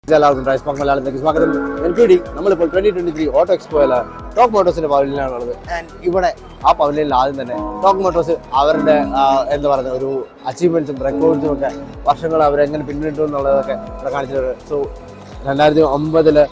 എല്ലാവർക്കും ഡ്രൈസ് പാർക്ക് മലയാളത്തിലേക്ക് സ്വാഗതം ഞാൻ പി ഡി നമ്മളിപ്പോൾ ട്വന്റി ട്വന്റി ത്രീ ഓട്ടോ എക്സ്പോയില് ടോക്ക് മോട്ടോസിന്റെ പവലിയനാണ് ഉള്ളത് ആൻഡ് ഇവിടെ ആ പവലിയനിൽ ആദ്യം തന്നെ ടോക്ക് മോട്ടോസ് അവരുടെ ആ, എന്താ പറയുക ഒരു അച്ചീവ്മെന്റ്സും റെക്കോർഡ്സും ഒക്കെ വർഷങ്ങൾ അവരെങ്ങനെ പിന്നിട്ടു എന്നുള്ളതൊക്കെ ഇവിടെ കാണിച്ചിട്ടുണ്ട് സോ രണ്ടായിരത്തി ഒമ്പതില്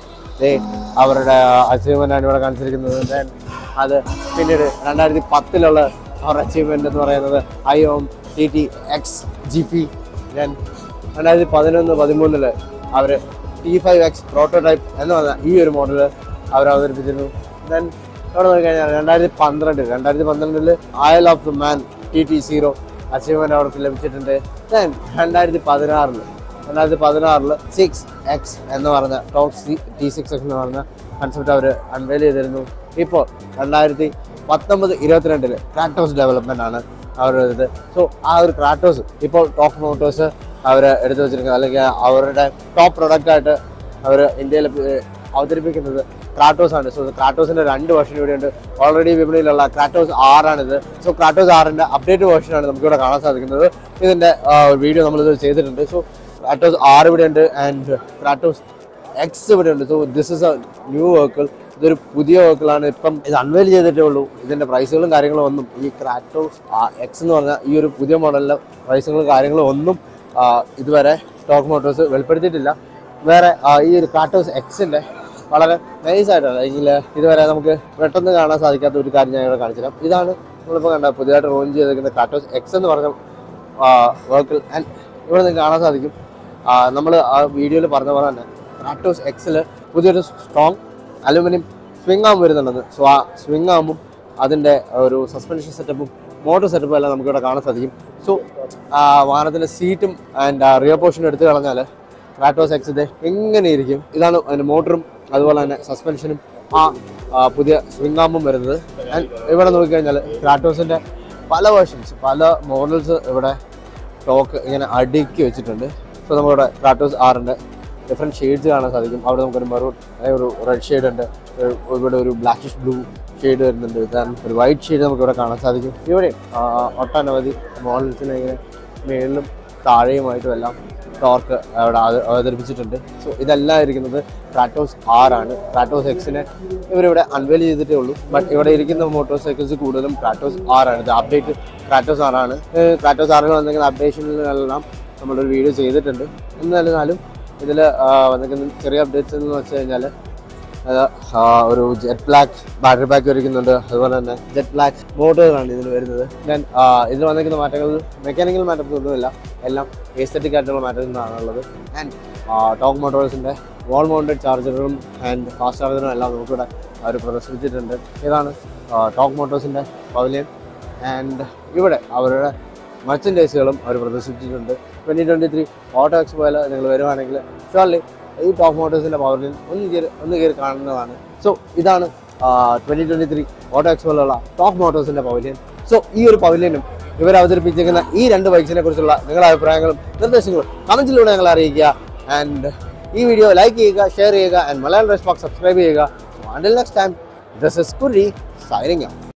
അവരുടെ അച്ചീവ്മെന്റ് ആണ് ഇവിടെ കാണിച്ചിരിക്കുന്നത് Then അത് പിന്നീട് രണ്ടായിരത്തി പത്തിലുള്ള അവരുടെ അച്ചീവ്മെന്റ് എന്ന് പറയുന്നത് ഐ ഓം T T X G P ഞാൻ രണ്ടായിരത്തി പതിനൊന്ന് പതിമൂന്നില് അവർ ടി ഫൈവ് എക്സ് പ്രോട്ടോടൈപ്പ് എന്ന് പറഞ്ഞ ഈ ഒരു മോഡൽ അവർ അവതരിപ്പിച്ചിരുന്നു ദെൻ അവിടെ നോക്കിക്കഴിഞ്ഞാൽ രണ്ടായിരത്തി പന്ത്രണ്ട് രണ്ടായിരത്തി പന്ത്രണ്ടില് isle of the man T T zero achievement അവർക്ക് ലഭിച്ചിട്ടുണ്ട് ദെൻ രണ്ടായിരത്തി പതിനാറില് രണ്ടായിരത്തി പതിനാറില് സിക്സ് എക്സ് എന്ന് പറഞ്ഞ ടോപ്പ് സി ടി സിക്സ് എക്സ് എന്ന് പറഞ്ഞ കൺസെപ്റ്റ് അവർ അൺവെയിൽ ചെയ്തിരുന്നു ഇപ്പോൾ രണ്ടായിരത്തി പത്തൊമ്പത് ഇരുപത്തിരണ്ടില് ക്രാറ്റോസ് ഡെവലപ്മെന്റ് ആണ് അവരുടെ ഇത് സോ ആ ഒരു ക്രാറ്റോസ് ഇപ്പോൾ ടോപ്പ് മോട്ടോഴ്സ് അവർ എടുത്തു വെച്ചിരിക്കുന്നത് അല്ലെങ്കിൽ അവരുടെ ടോപ്പ് പ്രൊഡക്റ്റ് ആയിട്ട് അവർ ഇന്ത്യയിൽ അവതരിപ്പിക്കുന്നത് ക്രാറ്റോസ് ആണ് സോ ക്രാറ്റോസിന്റെ രണ്ട് വേർഷൻ ഇവിടെ ഉണ്ട് ഓൾറെഡി വിപണിയിലുള്ള ക്രാറ്റോസ് ആറാണിത് സോ ക്രാറ്റോസ് ആറിന്റെ അപ്ഡേറ്റ് വേർഷൻ ആണ് നമുക്കിവിടെ കാണാൻ സാധിക്കുന്നത് ഇതിന്റെ വീഡിയോ നമ്മളിത് ചെയ്തിട്ടുണ്ട് സോ ക്രാറ്റോസ് ആറ് ഇവിടെ ഉണ്ട് ആൻഡ് ക്രാറ്റോസ് എക്സ് ഇവിടെ ഉണ്ട് so this is a new vehicle ഇതൊരു പുതിയ വെഹിക്കിളാണ് ഇപ്പം ഇത് അൺവെയിൽ ചെയ്തിട്ടേ ഉള്ളൂ ഇതിന്റെ പ്രൈസുകളും കാര്യങ്ങളും ഒന്നും ഈ ക്രാറ്റോസ് എക്സ് എന്ന് പറഞ്ഞ ഈ ഒരു പുതിയ മോഡലിലെ പ്രൈസുകളും കാര്യങ്ങളും ഒന്നും ആ, ഇതുവരെ സ്റ്റോക്ക് മോട്ടോഴ്സ് വെളിപ്പെടുത്തിയിട്ടില്ല വേറെ ആ, ഈ ഒരു ക്രാറ്റോസ് എക്സിന്റെ വളരെ നൈസ് ആയിട്ടാണ് അല്ലെങ്കിൽ ഇതുവരെ നമുക്ക് പെട്ടെന്ന് കാണാൻ സാധിക്കാത്ത ഒരു കാര്യം ഞാൻ ഇവിടെ കാണിച്ചു തരാം ഇതാണ് നമ്മളിപ്പോൾ കണ്ട പുതിയതായിട്ട് ലോഞ്ച് ചെയ്തിരിക്കുന്ന ക്രാറ്റോസ് എക്സ് എന്ന് പറഞ്ഞ വെഹിക്കിൾ ആൻഡ് ഇവിടെ നിങ്ങൾക്ക് കാണാൻ സാധിക്കും നമ്മൾ ആ വീഡിയോയിൽ പറഞ്ഞ പോലെ തന്നെ ക്രാറ്റോസ് എക്സിൽ പുതിയൊരു സ്ട്രോങ് അലുമിനിയം സ്വിംഗ് ആം വരുന്നുണ്ടെന്ന് സോ ആ സ്വിംഗ് ആമും അതിൻ്റെ ഒരു സസ്പെൻഷൻ സെറ്റപ്പും മോട്ടോർ സെറ്റപ്പും എല്ലാം നമുക്കിവിടെ കാണാൻ സാധിക്കും സോ വാഹനത്തിൻ്റെ സീറ്റും ആൻഡ് റിയർ പോർഷൻ എടുത്തു കളഞ്ഞാൽ ക്രാറ്റോസ് എക്സ് ഇത് എങ്ങനെ ഇരിക്കും ഇതാണ് അതിൻ്റെ മോട്ടറും അതുപോലെ തന്നെ സസ്പെൻഷനും ആ ആ, പുതിയ സ്വിംഗ് ആമും വരുന്നത് ആൻഡ് ഇവിടെ നോക്കിക്കഴിഞ്ഞാൽ ക്രാറ്റോസിൻ്റെ പല വേർഷൻസ് പല മോഡൽസ് ഇവിടെ സ്റ്റോക്ക് ഇങ്ങനെ അടുക്കി വെച്ചിട്ടുണ്ട് സോ നമ്മളിവിടെ ക്രാറ്റോസ് ആറിൻ്റെ ഡിഫറെൻറ്റ് ഷെയ്ഡ്സ് കാണാൻ സാധിക്കും അവിടെ നമുക്കൊരു മെറൂൺ ഒരു റെഡ് ഷെയ്ഡ് ഉണ്ട് ഒരു- ഇവിടെ ഒരു ബ്ലാക്കിഷ് ബ്ലൂ ഷെയ്ഡ് വരുന്നുണ്ട് ദാൻ ഒരു വൈറ്റ് ഷെയ്ഡ് നമുക്ക് ഇവിടെ കാണാൻ സാധിക്കും ഇവിടെ ആ, ഒട്ടനവധി മോഡൽസിനെ ഇങ്ങനെ മേളിലും താഴെയുമായിട്ടും എല്ലാം ടോർക്ക് അവിടെ അവ- അവതരിപ്പിച്ചിട്ടുണ്ട് സോ ഇതെല്ലാം ഇരിക്കുന്നത് ക്രാറ്റോസ് ആറാണ് ക്രാറ്റോസ് എക്സിനെ ഇവരിവിടെ അൺവെയിൽ ചെയ്തിട്ടേ ഉള്ളൂ ബട്ട് ഇവിടെ ഇരിക്കുന്ന മോട്ടോർ സൈക്കിൾസ് കൂടുതലും ക്രാറ്റോസ് ആറാണ് ഇത് അപ്ഡേറ്റ് ക്രാറ്റോസ് ആറാണ് ഏഹ് ക്രാറ്റോസ് ആറിൽ വന്നിരിക്കുന്ന അപ്ഡേഷനിലെല്ലാം നമ്മളൊരു വീഡിയോ ചെയ്തിട്ടുണ്ട് എന്നിരുന്നാലും ഇതിൽ വന്നിരിക്കുന്ന ചെറിയ അപ്ഡേറ്റ്സ് എന്ന് വെച്ച് കഴിഞ്ഞാൽ അത് ആ, ഒരു ജെറ്റ് ബ്ലാക്ക് ബാറ്ററി പാക്ക് വരയ്ക്കുന്നുണ്ട് അതുപോലെ തന്നെ ജെറ്റ് ബ്ലാക്ക് മോട്ടോറാണ് ഇതിൽ വരുന്നത് ദെൻ ഇതിൽ വന്നിരിക്കുന്ന മാറ്റങ്ങൾ മെക്കാനിക്കൽ മാറ്റംസ് ഒന്നുമില്ല എല്ലാം എസ്തറ്റിക് ആയിട്ടുള്ള മാറ്റംസ് ആണുള്ളത് ആൻഡ് ടോക്ക് മോട്ടോഴ്സിൻ്റെ വാൾ മൗണ്ടഡ് ചാർജറും ആൻഡ് ഫാസ്റ്റ് ചാർജറും എല്ലാം നമുക്കിവിടെ അവർ പ്രദർശിപ്പിച്ചിട്ടുണ്ട് ഇതാണ് ടോക്ക് മോട്ടോഴ്സിൻ്റെ പവലിയൻ ആൻഡ് ഇവിടെ അവരുടെ മർച്ചൻഡൈസുകളും അവർ പ്രദർശിപ്പിച്ചിട്ടുണ്ട് ട്വൻറ്റി ട്വൻറ്റി ത്രീ ഓട്ടോ എക്സ്പോയിൽ നിങ്ങൾ വരുവാണെങ്കിൽ ഷുവർലി ഈ ടോപ്പ് മോട്ടോഴ്സിൻ്റെ പവറിൽ ഒന്ന് കയറി ഒന്ന് കയറി കാണുന്നതാണ് സോ ഇതാണ് ട്വൻറ്റി ട്വൻറ്റി ത്രീ ഓട്ടോ എക്സ്പോയിലുള്ള ടോപ്പ് മോട്ടോഴ്സിൻ്റെ പവലിയൻ സോ ഈ ഒരു പവലിയനും ഇവർ അവതരിപ്പിച്ചിരിക്കുന്ന ഈ രണ്ട് ബൈക്സിനെ കുറിച്ചുള്ള നിങ്ങളുടെ അഭിപ്രായങ്ങളും നിർദ്ദേശങ്ങളും കമൻറ്റിലൂടെ ഞങ്ങളെ അറിയിക്കുക ആൻഡ് ഈ വീഡിയോ ലൈക്ക് ചെയ്യുക ഷെയർ ചെയ്യുക ആൻഡ് മലയാളം റെസ്പോക്ക് സബ്സ്ക്രൈബ് ചെയ്യുക until next time this is കുരി സൈനിങ്